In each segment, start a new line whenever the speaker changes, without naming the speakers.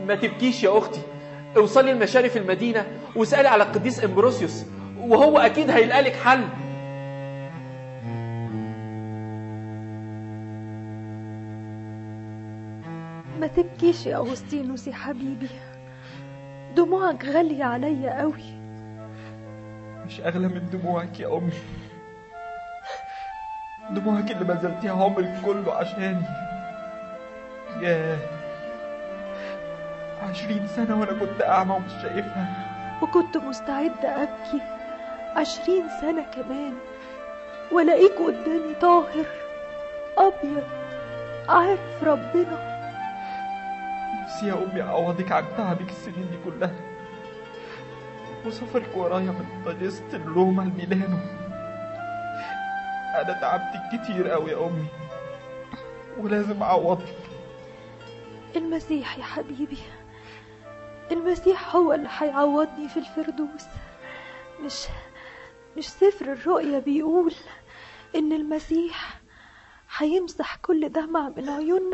ما تبكيش يا أختي اوصلي لمشارف المدينة واسألي على القديس إمبروسيوس وهو أكيد هيلقالك حل
ما تبكيش يا أغسطينوس يا حبيبي دموعك غالية عليا قوي
مش أغلى من دموعك يا أمي دموعك اللي بذلتيها عمرك كله عشاني ياه عشرين سنة وأنا كنت أعمى ومش شايفها
وكنت مستعدة أبكي عشرين سنة كمان ولاقيك قدامي طاهر أبيض عارف ربنا
نفسي يا أمي أعوضك عن تعبك السنين دي كلها وسفرك ورايا من طاجست لروما لميلانو أنا تعبتك كتير أوي يا أمي ولازم أعوضك
المسيح يا حبيبي المسيح هو اللي هيعوضني في الفردوس مش مش سفر الرؤيا بيقول إن المسيح هيمسح كل دمع من عيوننا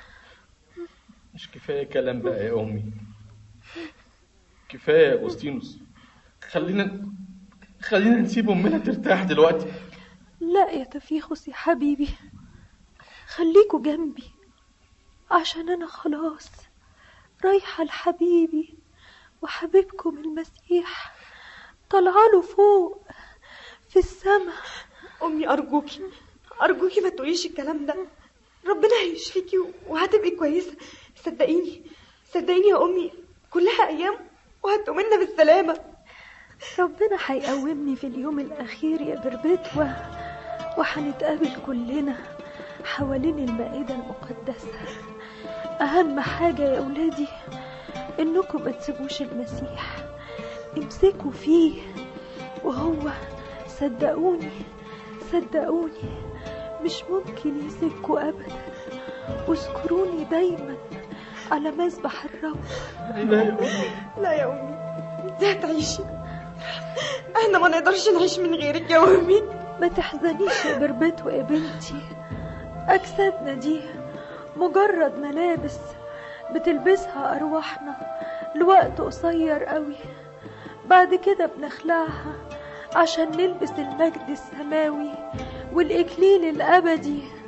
مش كفاية كلام بقى يا أمي كفاية يا أغسطينوس خلينا خلينا نسيب أمنا ترتاح دلوقتي
لا يا تفيخس يا حبيبي خليكوا جنبي عشان أنا خلاص رايحة لحبيبي وحبيبكم المسيح طالعاله فوق في السما
أمي أرجوكي أرجوكي ما تقوليش الكلام ده ربنا هيشفيكي وهتبقي كويسة صدقيني صدقيني يا أمي كلها أيام وهتقومنا بالسلامة
ربنا هيقومني في اليوم الأخير يا بربتوة وهنتقابل كلنا حوالين المائدة المقدسة أهم حاجة يا أولادي إنكم ما تسيبوش المسيح امسكوا فيه وهو صدقوني صدقوني مش ممكن يسيبكوا أبدا واذكروني دايما على مذبح الرب
لا يا أمي
لا يا أمي انت هتعيشي احنا ما نقدرش نعيش من غيرك يا أمي
ما تحزنيش يا بربتوة يا بنتي أجسادنا دي مجرد ملابس بتلبسها أرواحنا لوقت قصير قوي بعد كده بنخلعها عشان نلبس المجد السماوي والإكليل الأبدي